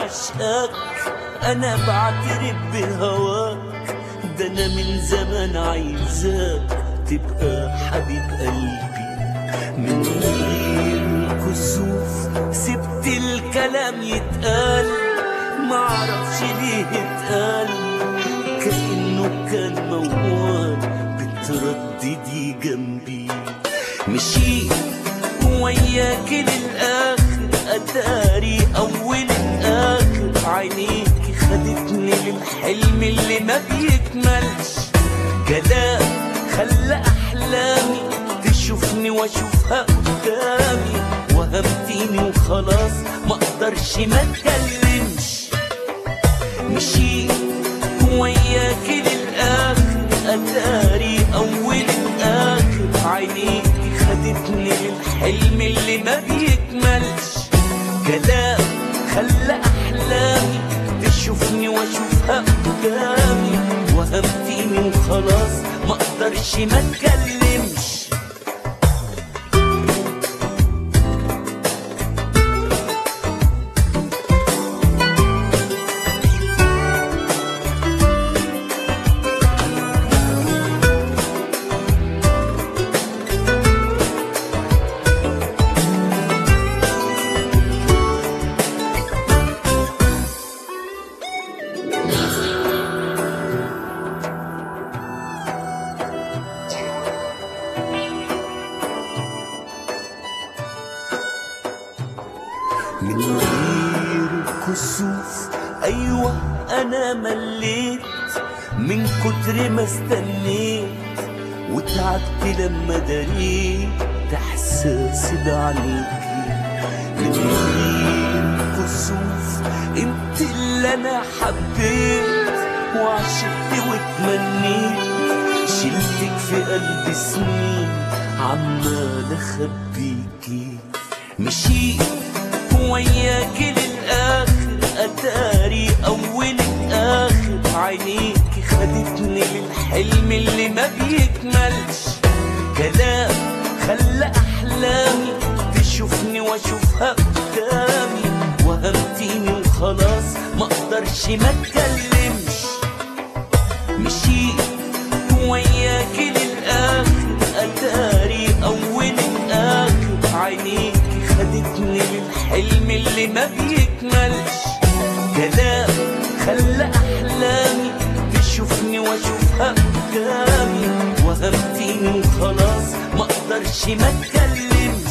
عشقك انا بعترف بهواك ده انا من زمان عايزاك تبقى حبيب قلبي من غير كسوف سبت الكلام يتقال معرفش ليه اتقال كأنه كان موال بترددي جنبي مشيت وياك للآخر أداري أول الآخر عينيكي خدتني للحلم اللي ما بيكملش كلام خلى أحلامي تشوفني وأشوفها قدامي وهمتيني وخلاص ما أقدرش ما أتكلمش مشيت وياك للآخر أداري أول الآخر عينيكي خدتني للحلم اللي ما بيكملش كلام خلى أحلامي تشوفني وأشوفها قدامي وهمتيني وخلاص ما أقدرش ما أتكلمش من غير كسوف ايوه انا مليت من كتر ما استنيت وتعبت لما دريت احساسي بعينيكي من غير كسوف انت اللي انا حبيت وعشقت واتمنيت شلتك في قلبي سنين عمال اخبيكي مشيت وياك للآخر أتاري أول الآخر عينيكي خدتني للحلم اللي ما بيكملش كلام خلى أحلامي تشوفني وأشوفها قدامي وهمتيني وخلاص ما أقدرش ما أتكلمش مشيت وياك للآخر أتاري أول الآخر عينيكي خدتني للحلم اللي ما بيكملش كلام خلى أحلامي تشوفني وأشوفها قدامي وهمتيني وخلاص ما أقدرش ما أتكلمش